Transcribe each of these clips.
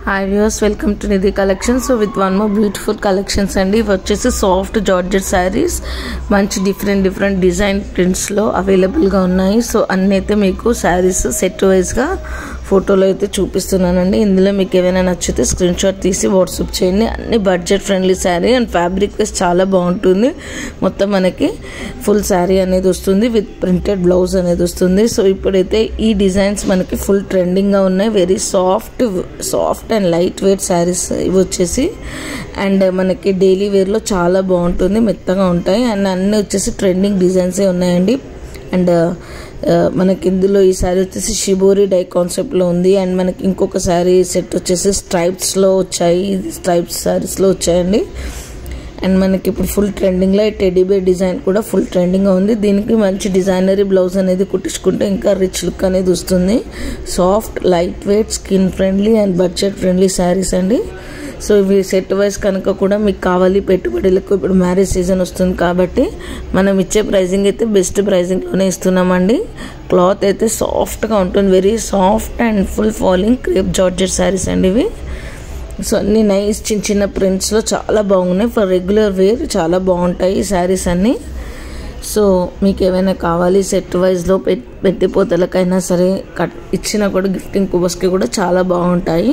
hi views welcome to Nidhi collection so with one more beautiful collections అండి ఇవి వచ్చేసి soft georgette saris మంచి different different design ప్రింట్స్లో అవైలబుల్గా ఉన్నాయి సో అన్నీ అయితే మీకు శారీస్ సెట్ వైజ్గా ఫోటోలో అయితే చూపిస్తున్నానండి ఇందులో మీకు ఏమైనా నచ్చితే స్క్రీన్ షాట్ తీసి వాట్సాప్ చేయండి అన్ని budget friendly sari and fabric wise చాలా బాగుంటుంది మొత్తం మనకి ఫుల్ శారీ అనేది వస్తుంది విత్ ప్రింటెడ్ బ్లౌజ్ అనేది వస్తుంది సో ఇప్పుడైతే ఈ డిజైన్స్ మనకి ఫుల్ ట్రెండింగ్గా ఉన్నాయి very soft soft and light weight saris ఇవి వచ్చేసి అండ్ మనకి డైలీ వేర్లో చాలా బాగుంటుంది మెత్తగా ఉంటాయి అండ్ అన్నీ వచ్చేసి ట్రెండింగ్ డిజైన్సే ఉన్నాయండి అండ్ మనకి ఇందులో ఈ శారీ వచ్చేసి షిబోరి డై కాన్సెప్ట్లో ఉంది అండ్ మనకి ఇంకొక శారీ సెట్ వచ్చేసి స్ట్రైప్స్లో వచ్చాయి ఇది స్ట్రైప్స్ శారీస్లో వచ్చాయండి అండ్ మనకి ఇప్పుడు ఫుల్ ట్రెండింగ్లో ఈ టెడీబేర్ డిజైన్ కూడా ఫుల్ ట్రెండింగ్గా ఉంది దీనికి మంచి డిజైనరీ బ్లౌజ్ అనేది కుట్టించుకుంటే ఇంకా రిచ్ లుక్ అనేది వస్తుంది soft light weight skin friendly and budget friendly saris అండి సో ఇవి సెట్ వైజ్ కనుక కూడా మీకు కావాలి పెట్టుబడులకు ఇప్పుడు మ్యారేజ్ సీజన్ వస్తుంది కాబట్టి మనం ఇచ్చే ప్రైజింగ్ అయితే బెస్ట్ ప్రైజింగ్లోనే ఇస్తున్నామండి క్లాత్ అయితే సాఫ్ట్గా ఉంటుంది very soft and full falling crepe georgette saris అండి ఇవి సో అన్ని నైస్ చిన్న చిన్న ప్రింట్స్లో చాలా బాగున్నాయి ఫర్ రెగ్యులర్ వేర్ చాలా బాగుంటాయి ఈ శారీస్ అన్నీ సో మీకు ఏమైనా కావాలి సెట్ వైజ్లో పెట్టిపోతలకైనా సరే కట్ ఇచ్చినా కూడా గిఫ్టింగ్ కుబస్కి కూడా చాలా బాగుంటాయి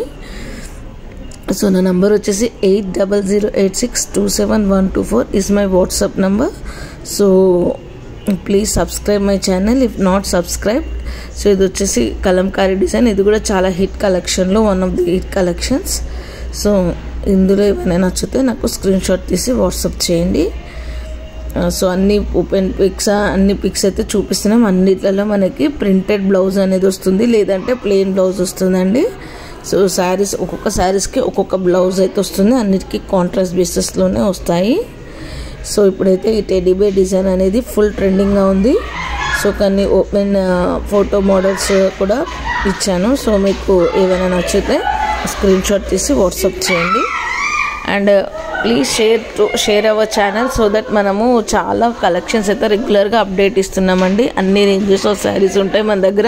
సో నా నంబర్ వచ్చేసి eight double zero eight six two seven one two four is my WhatsApp number so please subscribe my channel if not subscribe so ఇది వచ్చేసి కలంకారీ డిజైన్ ఇది కూడా చాలా హిట్ కలెక్షన్లో one of the hit collections so ఇందులో ఏమైనా నచ్చితే నాకు స్క్రీన్ షాట్ తీసి వాట్సాప్ చేయండి సో అన్ని ఓపెన్ పిక్స్ అన్ని పిక్స్ అయితే చూపిస్తున్నాం అన్నిట్లలో మనకి ప్రింటెడ్ బ్లౌజ్ అనేది వస్తుంది లేదంటే ప్లెయిన్ బ్లౌజ్ వస్తుందండి సో శారీస్ ఒక్కొక్క శారీస్కి ఒక్కొక్క బ్లౌజ్ అయితే వస్తుంది అన్నిటికీ కాంట్రాస్ట్ బేసెస్లోనే వస్తాయి సో ఇప్పుడైతే ఈ టెడీబే డిజైన్ అనేది ఫుల్ ట్రెండింగ్గా ఉంది సో కొన్ని ఓపెన్ ఫోటో మోడల్స్ కూడా ఇచ్చాను సో మీకు ఏమైనా నచ్చితే స్క్రీన్ షాట్ తీసి వాట్సాప్ చేయండి and please share to share our channel so that మనము చాలా కలెక్షన్స్ అయితే రెగ్యులర్గా అప్డేట్ ఇస్తున్నామండి అన్ని రేంజెస్ ఆఫ్ శారీస్ ఉంటాయి మన దగ్గర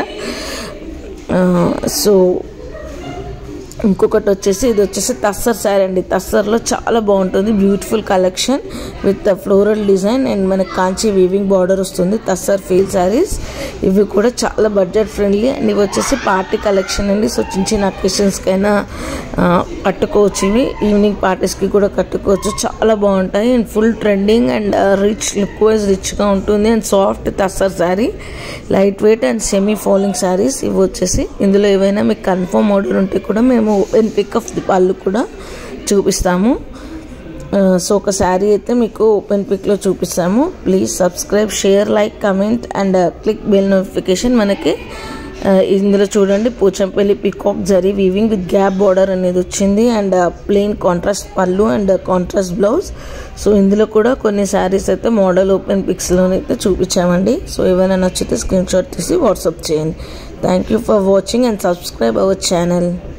సో ఇంకొకటి వచ్చేసి ఇది వచ్చేసి తస్సర్ శారీ అండి తస్సర్లో చాలా బాగుంటుంది beautiful collection with floral design and మనకి కాంచి వీవింగ్ బార్డర్ వస్తుంది తస్సర్ ఫీల్ శారీస్ ఇవి కూడా చాలా బడ్జెట్ ఫ్రెండ్లీ అండ్ ఇవి వచ్చేసి పార్టీ కలెక్షన్ అండి సో చిన్న చిన్న అకేషన్స్కైనా కట్టుకోవచ్చు ఇవి ఈవినింగ్ పార్టీస్కి కూడా కట్టుకోవచ్చు చాలా బాగుంటాయి and full trending and rich look wise రిచ్గా ఉంటుంది and soft tussar sari light weight and semi falling saris ఇవి వచ్చేసి ఇందులో ఏవైనా మీకు కన్ఫర్మ్ ఆర్డర్ ఉంటే కూడా మేము ఓపెన్ పిక్ ఆఫ్ ది పళ్ళు కూడా చూపిస్తాము సో ఒక శారీ అయితే మీకు ఓపెన్ పిక్లో చూపిస్తాము please subscribe share like comment and click bell notification మనకి ఇందులో చూడండి Pochampally peacock zari weaving with gap border అనేది వచ్చింది and plain contrast pallu and contrast blouse so ఇందులో కూడా కొన్ని శారీస్ అయితే మోడల్ ఓపెన్ పిక్స్లోనైతే చూపించామండి సో ఏమైనా నచ్చితే స్క్రీన్ షాట్ తీసి వాట్సాప్ చేయండి thank you for watching and subscribe our channel